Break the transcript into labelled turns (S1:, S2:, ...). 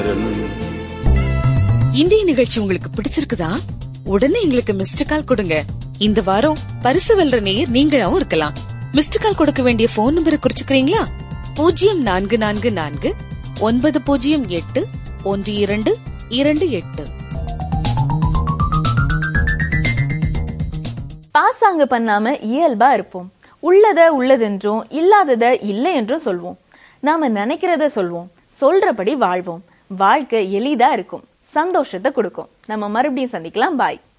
S1: இன்றைய நிகழ்ச்சி உங்களுக்கு பிடிச்சிருக்குதா உடனே எங்களுக்கு மிஸ்டு கால் கொடுங்க இந்த வாரம் பரிசு வெல்ற நேயர் நீங்களாவும் இருக்கலாம் மிஸ்டு கால் கொடுக்க வேண்டிய போன் நம்பரை குறிச்சுக்கிறீங்களா பூஜ்ஜியம் நான்கு நான்கு நான்கு ஒன்பது பூஜ்ஜியம் எட்டு ஒன்று இரண்டு இரண்டு எட்டு
S2: பாசாங்கு பண்ணாம இயல்பா இருப்போம் உள்ளத உள்ளதென்றும் இல்லாதத இல்லை என்றும் சொல்வோம் நாம நினைக்கிறத சொல்வோம் சொல்றபடி வாழ்வோம் வாழ்க்கை எளிதா இருக்கும் சந்தோஷத்தை கொடுக்கும் நம்ம மறுபடியும் சந்திக்கலாம் பாய்